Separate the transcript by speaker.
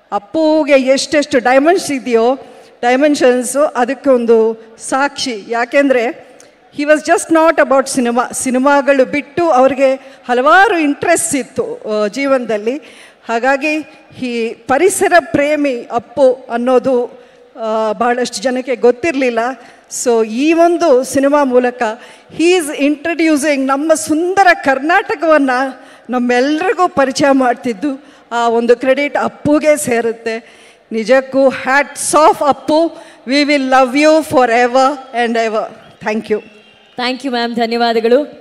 Speaker 1: ಅಪ್ಪುಗೆ ಎಷ್ಟೆಷ್ಟು ಡೈಮೆನ್ಸ್ ಇದೆಯೋ ಡೈಮೆನ್ಷನ್ಸು ಅದಕ್ಕೆ ಒಂದು ಸಾಕ್ಷಿ ಯಾಕೆಂದರೆ he was just not about cinema ಸಿನಿಮಾಗಳು ಬಿಟ್ಟು ಅವ್ರಿಗೆ ಹಲವಾರು ಇಂಟ್ರೆಸ್ಟ್ ಇತ್ತು ಆ, ಜೀವನದಲ್ಲಿ ಹಾಗಾಗಿ ಈ ಪರಿಸರ ಪ್ರೇಮಿ ಅಪ್ಪು ಅನ್ನೋದು ಆ, ಬಹಳಷ್ಟು ಜನಕ್ಕೆ ಗೊತ್ತಿರಲಿಲ್ಲ ಸೊ ಈ ಒಂದು ಸಿನಿಮಾ ಮೂಲಕ ಹೀಸ್ ಇಂಟ್ರಡ್ಯೂಸಿಂಗ್ ನಮ್ಮ ಸುಂದರ ಕರ್ನಾಟಕವನ್ನು ನಮ್ಮೆಲ್ರಿಗೂ ಪರಿಚಯ ಮಾಡ್ತಿದ್ದು ಆ ಒಂದು ಕ್ರೆಡಿಟ್ ಅಪ್ಪುಗೆ ಸೇರುತ್ತೆ ನಿಜಕ್ಕೂ hats off Appu we will love you forever and ever thank you
Speaker 2: thank you ma'am ಧನ್ಯವಾದಗಳು